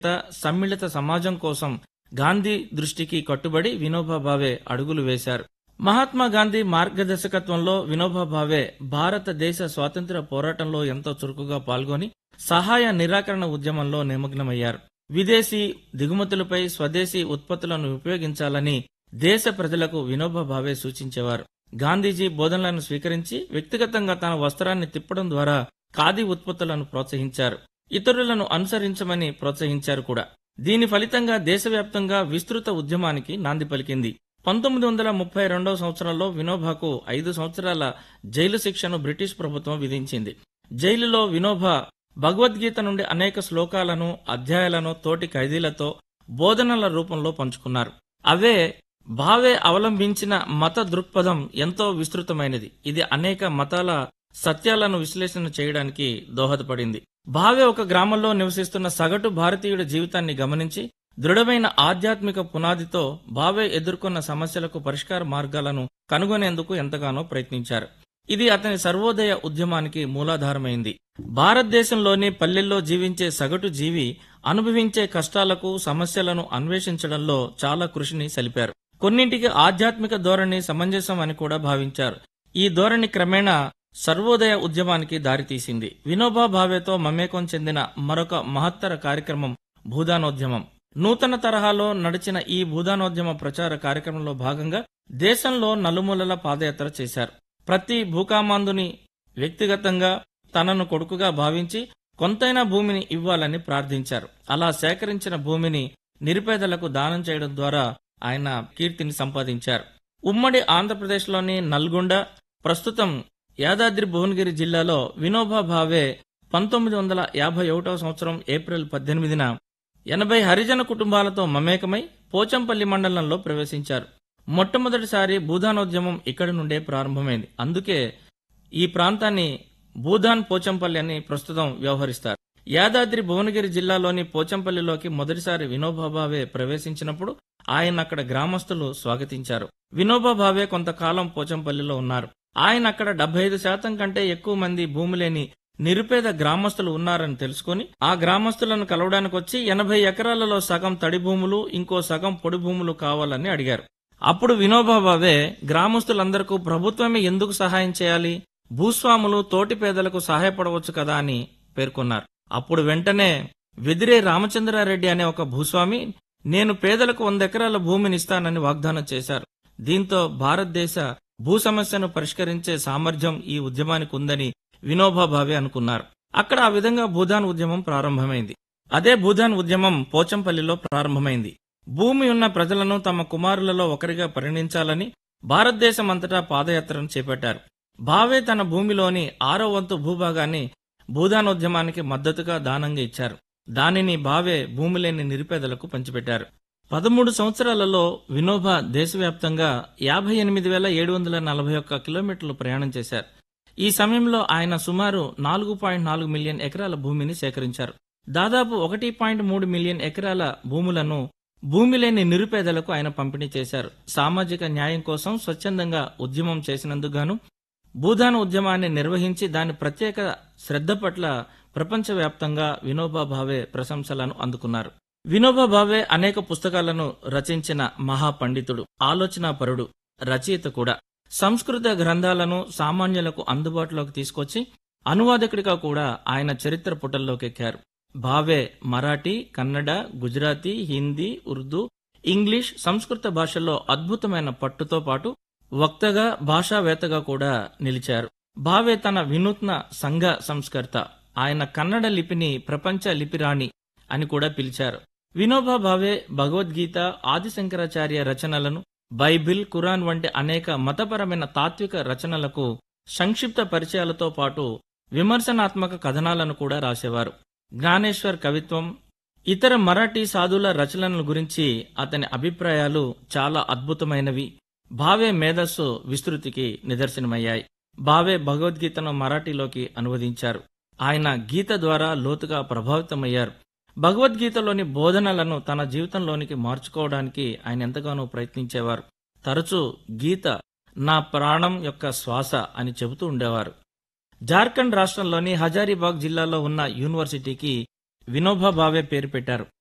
సమ్మిళిత సమాజం కోసం గాంధీ దృష్టికి కట్టుబడి వినోబా భావే అడుగులు వేశారు మహాత్మా గాంధీ మార్గదర్శకత్వంలో వినోబా భావే భారతదేశ స్వాతంత్ర్య పోరాటంలో ఎంతో చురుకుగా పాల్గొని సహాయ నిరాకరణ ఉద్యమంలో నిమగ్నమయ్యారు విదేశీ దిగుమతులపై స్వదేశీ ఉత్పత్తులను ఉపయోగించాలని దేశ ప్రజలకు వినోబా భావే సూచించేవారు గాంధీజీ బోధనలను స్వీకరించి వ్యక్తిగతంగా తన వస్త్రాన్ని తిప్పడం ద్వారా ఖాదీ ఉత్పత్తులను ప్రోత్సహించారు ఇతరులను అనుసరించమని ప్రోత్సహించారు కూడా దీని ఫలితంగా దేశవ్యాప్తంగా విస్తృత ఉద్యమానికి నాంది పలికింది పంతొమ్మిది వందల ముప్పై రెండవ సంవత్సరంలో వినోబాకు ఐదు సంవత్సరాల జైలు శిక్షను బ్రిటిష్ ప్రభుత్వం విధించింది జైలులో వినోబా భగవద్గీత నుండి అనేక శ్లోకాలను అధ్యాయాలను తోటి ఖైదీలతో బోధనల రూపంలో పంచుకున్నారు అవే భావే అవలంబించిన మత దృక్పథం ఎంతో విస్తృతమైనది ఇది అనేక మతాల సత్యాలను విశ్లేషణ చేయడానికి దోహదపడింది భావే ఒక గ్రామంలో నివసిస్తున్న సగటు భారతీయుడి జీవితాన్ని గమనించి దృఢమైన ఆధ్యాత్మిక పునాదితో భావే ఎదుర్కొన్న సమస్యలకు పరిష్కార మార్గాలను కనుగొనేందుకు ఎంతగానో ప్రయత్నించారు ఇది అతని సర్వోదయ ఉద్యమానికి మూలాధారమైంది భారతదేశంలోని పల్లెల్లో జీవించే సగటు జీవి అనుభవించే కష్టాలకు సమస్యలను అన్వేషించడంలో చాలా కృషిని సలిపారు కొన్నింటికి ఆధ్యాత్మిక ధోరణి సమంజసం అని కూడా భావించారు ఈ ధోరణి క్రమేణా సర్వోదయ ఉద్యమానికి దారితీసింది వినోబా భావేతో మమేకం చెందిన మరొక మహత్తర కార్యక్రమం భూదానోద్యమం నూతన తరహాలో నడిచిన ఈ భూదానోద్యమ ప్రచార కార్యక్రమంలో భాగంగా దేశంలో నలుమూలల పాదయాత్ర చేశారు ప్రతి భూకామాందుని వ్యక్తిగతంగా తనను కొడుకుగా భావించి కొంతైనా భూమిని ఇవ్వాలని ప్రార్థించారు అలా సేకరించిన భూమిని నిరుపేదలకు దానం చేయడం ద్వారా ఆయన కీర్తిని సంపాదించారు ఉమ్మడి ఆంధ్రప్రదేశ్లోని నల్గొండ ప్రస్తుతం యాదాద్రి భువనగిరి జిల్లాలో వినోబా భావే పంతొమ్మిది వందల యాభై ఒకటవ సంవత్సరం ఏప్రిల్ పద్దెనిమిదిన ఎనభై హరిజన కుటుంబాలతో మమేకమై పోచంపల్లి మండలంలో ప్రవేశించారు మొట్టమొదటిసారి భూదానోద్యమం ఇక్కడి నుండే ప్రారంభమైంది అందుకే ఈ ప్రాంతాన్ని భూదాన్ పోచంపల్లి అని ప్రస్తుతం వ్యవహరిస్తారు యాదాద్రి భువనగిరి జిల్లాలోని పోచంపల్లిలోకి మొదటిసారి వినోబా భావే ప్రవేశించినప్పుడు ఆయన అక్కడ గ్రామస్తులు స్వాగతించారు వినోబా భావే కొంతకాలం పోచంపల్లిలో ఉన్నారు ఆయన అక్కడ డెబ్బై ఐదు శాతం కంటే ఎక్కువ మంది భూమి లేని నిరుపేద గ్రామస్తులు ఉన్నారని తెలుసుకుని ఆ గ్రామస్తులను కలవడానికి వచ్చి ఎనభై ఎకరాలలో సగం తడి భూములు ఇంకో సగం పొడి భూములు కావాలని అడిగారు అప్పుడు వినోబా భావే గ్రామస్తులందరికీ ప్రభుత్వమే ఎందుకు సహాయం చేయాలి భూస్వాములు తోటి పేదలకు సహాయపడవచ్చు కదా అని పేర్కొన్నారు అప్పుడు వెంటనే వెదిరే రామచంద్రారెడ్డి అనే ఒక భూస్వామి నేను పేదలకు వంద ఎకరాల భూమిని ఇస్తానని వాగ్దానం చేశారు దీంతో భారతదేశ భూ సమస్యను పరిష్కరించే సామర్థ్యం ఈ ఉద్యమానికి ఉందని వినోబా భావే అనుకున్నారు అక్కడ ఆ విధంగా భూదాన్ ఉద్యమం ప్రారంభమైంది అదే భూదాన్ ఉద్యమం పోచంపల్లిలో ప్రారంభమైంది భూమి ఉన్న ప్రజలను తమ కుమారులలో ఒకరిగా పరిగణించాలని భారతదేశం అంతటా పాదయాత్రను చేపట్టారు భావే తన భూమిలోని ఆరో వంతు భూభాగాన్ని భూదానోద్యమానికి మద్దతుగా దానంగా ఇచ్చారు దానిని భావే భూమి లేని నిరుపేదలకు పంచిపెట్టారు పదమూడు సంవత్సరాలలో వినోబా దేశవ్యాప్తంగా యాభై ఎనిమిది వేల ఏడు వందల నలభై ఒక్క కిలోమీటర్లు ప్రయాణం చేశారు ఈ సమయంలో ఆయన సుమారు నాలుగు పాయింట్ నాలుగు మిలియన్ ఎకరాల భూమిని సేకరించారు దాదాపు ఒకటి పాయింట్ మూడు మిలియన్ ఎకరాల భూములను భూమి లేని నిరుపేదలకు ఆయన పంపిణీ చేశారు సామాజిక న్యాయం కోసం స్వచ్ఛందంగా ఉద్యమం చేసినందుకు గాను భూదాన ఉద్యమాన్ని నిర్వహించి దాని ప్రత్యేక శ్రద్ధ పట్ల ప్రపంచవ్యాప్తంగా వినోబా భావే ప్రశంసలను అందుకున్నారు వినోబా భావే అనేక పుస్తకాలను రచించిన మహాపండితుడు ఆలోచనాపరుడు రచయిత కూడా సంస్కృత గ్రంథాలను సామాన్యులకు అందుబాటులోకి తీసుకొచ్చి అనువాదకుడిగా కూడా ఆయన చరిత్ర పుటల్లోకి ఎక్కారు భావే మరాఠీ కన్నడ గుజరాతీ హిందీ ఉర్దూ ఇంగ్లీష్ సంస్కృత భాషల్లో అద్భుతమైన పట్టుతో పాటు వక్తగా భాషావేత్తగా కూడా నిలిచారు భావే తన వినూత్న సంఘ సంస్కర్త ఆయన కన్నడ లిపిని ప్రపంచ లిపిరాణి అని కూడా పిలిచారు వినోబా భావే భగవద్గీత ఆదిశంకరాచార్య రచనలను బైబిల్ ఖురాన్ వంటి అనేక మతపరమైన తాత్విక రచనలకు సంక్షిప్త పరిచయాలతో పాటు విమర్శనాత్మక కథనాలను కూడా రాసేవారు జ్ఞానేశ్వర్ కవిత్వం ఇతర మరాఠీ సాధుల రచనల గురించి అతని అభిప్రాయాలు చాలా అద్భుతమైనవి భావే మేధస్సు విస్తృతికి నిదర్శనమయ్యాయి భావే భగవద్గీతను మరాఠీలోకి అనువదించారు ఆయన గీత ద్వారా లోతుగా ప్రభావితమయ్యారు భగవద్గీతలోని బోధనలను తన జీవితంలోనికి మార్చుకోవడానికి ఆయన ఎంతగానో ప్రయత్నించేవారు తరచూ గీత నా ప్రాణం యొక్క శ్వాస అని చెబుతూ ఉండేవారు జార్ఖండ్ రాష్ట్రంలోని హజారీబాగ్ జిల్లాలో ఉన్న యూనివర్సిటీకి వినోబా భావే పేరు పెట్టారు